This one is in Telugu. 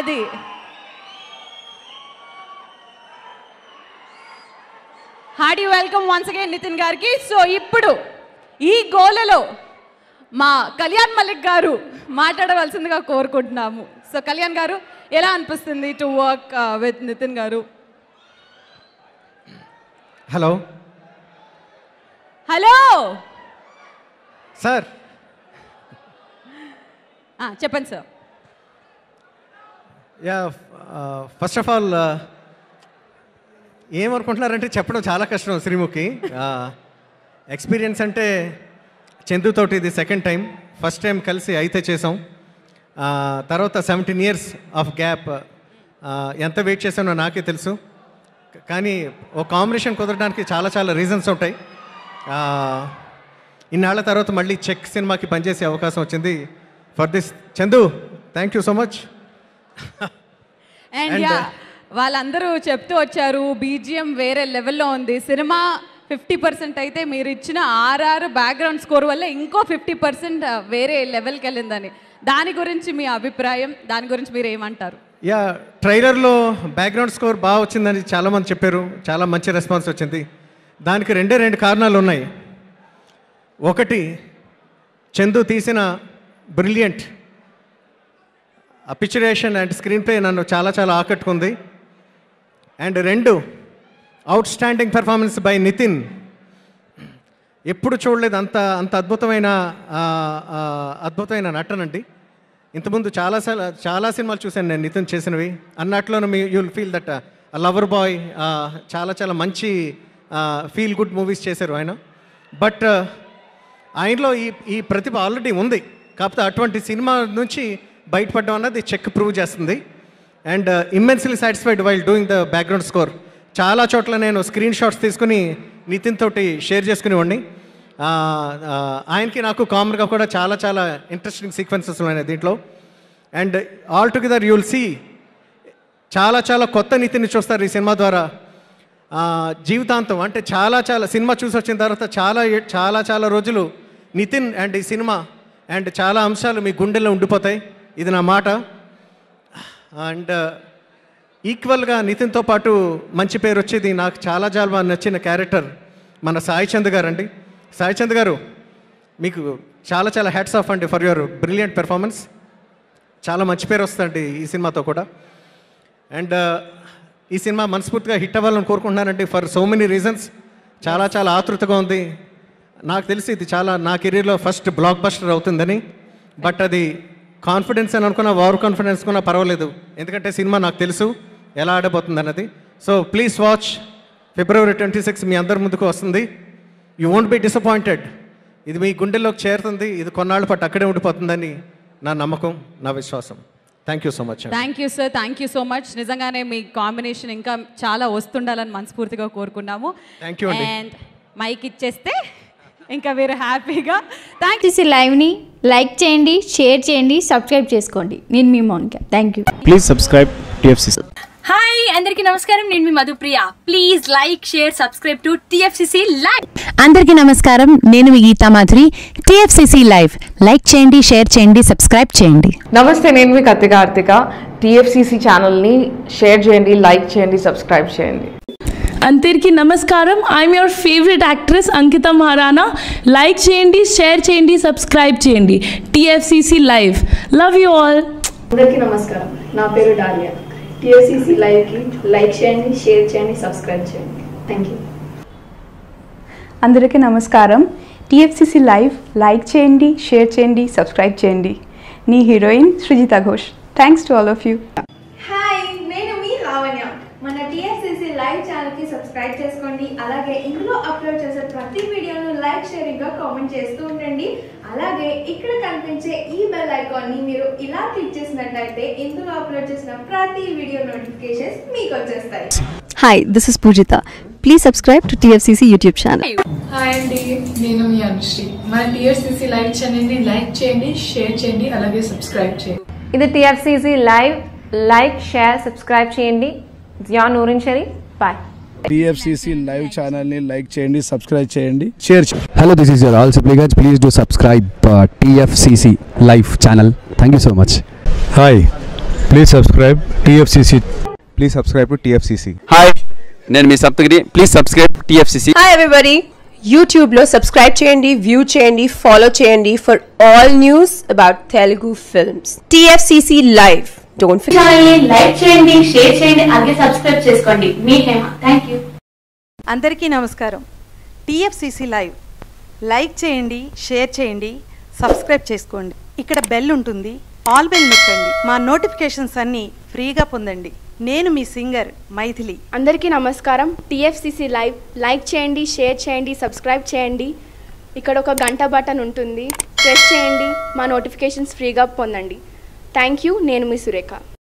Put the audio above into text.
అది hearty welcome once again Nitin గారికి సో ఇప్పుడు ఈ గోలలో మా కళ్యాణ్ మలిక్ గారు మాట్లాడవలసిందిగా కోరుకుంటున్నాము సో కళ్యాణ్ గారు ఎలా అనిపిస్తుంది to work with Nitin garu hello hello sir చెప్పండి sir yeah first of all ఏమనుకుంటున్నారంటే చెప్పడం చాలా కష్టం శ్రీముఖి ఎక్స్పీరియన్స్ అంటే చందుతోటి ఇది సెకండ్ టైం ఫస్ట్ టైం కలిసి అయితే చేసాం ఆ, తర్వాత సెవెంటీన్ ఇయర్స్ ఆఫ్ గ్యాప్ ఎంత వెయిట్ చేశానో నాకే తెలుసు కానీ ఓ కాంబినేషన్ కుదరడానికి చాలా చాలా రీజన్స్ ఉంటాయి ఆ, ఇన్నాళ్ళ తర్వాత మళ్ళీ చెక్ సినిమాకి పనిచేసే అవకాశం వచ్చింది for this Chandu thank you so much and And, yeah uh, వాళ్ళందరూ చెప్తూ వచ్చారు బీజిఎం వేరే లెవెల్లో ఉంది సినిమా ఫిఫ్టీ పర్సెంట్ అయితే మీరు ఇచ్చిన ఆర్ఆర్ బ్యాక్గ్రౌండ్ స్కోర్ వల్ల ఇంకో ఫిఫ్టీ పర్సెంట్ వేరే లెవెల్కి వెళ్ళిందని దాని గురించి మీ అభిప్రాయం దాని గురించి మీరు ఏమంటారు యా ట్రైలర్లో బ్యాక్గ్రౌండ్ స్కోర్ బాగా వచ్చిందని చాలామంది చెప్పారు చాలా మంచి రెస్పాన్స్ వచ్చింది దానికి రెండే రెండు కారణాలు ఉన్నాయి ఒకటి చందు తీసిన బ్రిలియంట్ ఆ పిక్చరేషన్ అండ్ స్క్రీన్ ప్లే నన్ను చాలా చాలా ఆకట్టుకుంది అండ్ రెండు outstanding performance by Nitin ఎప్పుడు చూడలేదు అంత అంత అద్భుతమైన ఆ, ఆ, అద్భుతమైన నటనండి ఇంతకుముందు చాలా సార్లు చాలా సినిమాలు చూశాను నేను నితిన్ చేసినవి అన్నట్లోనే మీ you'll feel that lover boy చాలా చాలా మంచి ఫీల్ గుడ్ మూవీస్ చేశారు ఆయన బట్ ఆయనలో ఈ ఈ ప్రతిభ ఆల్రెడీ ఉంది కాకపోతే అటువంటి సినిమా నుంచి బయటపడడం అన్నది చెక్ ప్రూవ్ చేస్తుంది and immensely satisfied while doing the background score చాలా చోట్ల నేను స్క్రీన్ షాట్స్ తీసుకుని నితిన్ తోటి షేర్ చేసుకునేవాడిని ఆ, ఆ, ఆయనకి నాకు కామన్గా కూడా చాలా చాలా ఇంట్రెస్టింగ్ సీక్వెన్సెస్ ఉన్నాయి దీంట్లో and all together you'll see చాలా చాలా కొత్త నీతిని చూస్తారు ఈ సినిమా ద్వారా ఆ, జీవితాంతం అంటే చాలా చాలా సినిమా చూసి వచ్చిన తర్వాత చాలా ఏ- చాలా చాలా రోజులు నితిన్ అండ్ ఈ సినిమా అండ్ చాలా అంశాలు మీ గుండెల్లో ఉండిపోతాయి ఇది నా మాట అండ్ ఈక్వల్గా నితిన్తో పాటు మంచి పేరు వచ్చేది నాకు చాలా చాలా నచ్చిన క్యారెక్టర్ మన సాయి చంద్ గారు అండి సాయి చంద్ గారు మీకు చాలా చాలా హ్యాట్స్ ఆఫ్ అండి ఫర్ యువర్ బ్రిలియంట్ పెర్ఫార్మెన్స్ చాలా మంచి పేరు వస్తుందండి ఈ సినిమాతో కూడా అండ్ ఈ సినిమా మనస్ఫూర్తిగా హిట్ అవ్వాలని కోరుకుంటున్నానండి ఫర్ సో మెనీ రీజన్స్ చాలా చాలా ఆతృతగా ఉంది నాకు తెలిసి ఇది చాలా నా కెరీర్లో ఫస్ట్ బ్లాక్ బస్టర్ అవుతుందని బట్ అది కాన్ఫిడెన్స్ అని అనుకున్నా వారు కాన్ఫిడెన్స్ కున్నా పర్వాలేదు ఎందుకంటే సినిమా నాకు తెలుసు ఎలా ఆడబోతుంది అన్నది so please watch February twenty six మీ అందరి ముందుకు వస్తుంది యూ వోంట్ బి డిసప్పాయింటెడ్ ఇది మీ గుండెల్లోకి చేరుతుంది ఇది కొన్నాళ్ళ పాటు అక్కడే ఉండిపోతుందని నా నమ్మకం నా విశ్వాసం thank you so much thank you sir thank you so much నిజంగానే మీ కాంబినేషన్ ఇంకా చాలా వస్తుండాలని మనస్ఫూర్తిగా కోరుకున్నాము Thank you అండి. అండ్ మైక్ ఇచ్చేస్తే ఇంకా మీరు హ్యాపీగా థ్యాంక్ టీసీ లైవ్ని లైక్ చేయండి షేర్ చేయండి సబ్స్క్రైబ్ చేసుకోండి నేను మీ Mounika thank you Please subscribe TFC. Hi అందరికీ నమస్కారం నేను మీ Madhupriya please like share subscribe to TFCC live అందరికీ నమస్కారం నేను మీ Geeta Madhuri TFCC live like చేయండి షేర్ చేయండి సబ్స్క్రైబ్ చేయండి నమస్తే నేను మీ కత్తి కార్తిక టీఎఫ్సిసి ఛానల్ని షేర్ చేయండి లైక్ చేయండి సబ్స్క్రైబ్ చేయండి అందరికీ నమస్కారం I'm your favourite actress Ankita Maharana like చేయండి షేర్ చేయండి సబ్స్క్రైబ్ చేయండి TFCC live love you all అందరికీ నమస్కారం నా పేరు డాలియా టిఎస్సిసి లైవ్కి లైక్ చేయండి షేర్ చేయండి సబ్స్క్రైబ్ చేయండి థ్యాంక్ యూ అందరికీ నమస్కారం టీఎఫ్సిసి లైవ్ లైక్ చేయండి షేర్ చేయండి సబ్స్క్రైబ్ చేయండి నీ heroine Srijita Ghosh thanks to all of you hi నేను మీ లావణ్య మన టిఎస్సిసి లైవ్ ఛానల్కి సబ్స్క్రైబ్ చేసుకోండి అలాగే ఇందులో అప్లోడ్ చేసే ప్రతి వీడియోను లైక్ షేరింగ్గా కామెంట్ చేస్తూ ఉండండి అలాగే ఇక్కడ కనిపించే ఈ బెల్ ఐకాన్ని మీరు ఇలా క్లిక్ చేసినట్లయితే ఇందులో అప్లోడ్ చేసిన ప్రతి వీడియో నోటిఫికేషన్స్ మీకు వచ్చేస్తాయి hi this is Pujitha please subscribe to TFCC YouTube channel hi అండి నేను మీ అనుశ్రీ మన టీఎస్సీసీ లైవ్ ఛానల్ని లైక్ చేయండి షేర్ చేయండి అలాగే సబ్స్క్రైబ్ చేయండి ఇది TFCC live like share subscribe చేయండి జియా నూరిన్ షరీ బాయ్ టీఎఫ్సిసి లైవ్ ఛానల్ని లైక్ చేయండి సబ్స్క్రైబ్ చేయండి షేర్ చేయండి Hello, this is your all supplicants. Please do subscribe uh, TFCC live channel. Thank you so much. Hi Please subscribe TFCC. Please subscribe to TFCC. హాయ్ నేను మీ Saptagiri please subscribe TFCC hi everybody యూట్యూబ్లో సబ్స్క్రైబ్ చేయండి వ్యూ చేయండి ఫాలో చేయండి for all news about Telugu films TFCC live don't ఛానల్ని లైక్ చేయండి షేర్ చేయండి అలాగే సబ్స్క్రైబ్ చేసుకోండి మీ హేమ థ్యాంక్ యూ అందరికీ నమస్కారం టీఎఫ్సిసి లైవ్ లైక్ చేయండి షేర్ చేయండి సబ్స్క్రైబ్ చేసుకోండి ఇక్కడ బెల్ ఉంటుంది ఆల్ బెల్ నొక్కండి మా నోటిఫికేషన్స్ అన్నీ ఫ్రీగా పొందండి నేను మీ సింగర్ మైథిలి అందరికీ నమస్కారం టీఎఫ్సిసి లైవ్ లైక్ చేయండి షేర్ చేయండి సబ్స్క్రైబ్ చేయండి ఇక్కడ ఒక గంట బటన్ ఉంటుంది ప్రెస్ చేయండి మా నోటిఫికేషన్స్ ఫ్రీగా పొందండి థ్యాంక్ యూ నేను మీ సురేఖ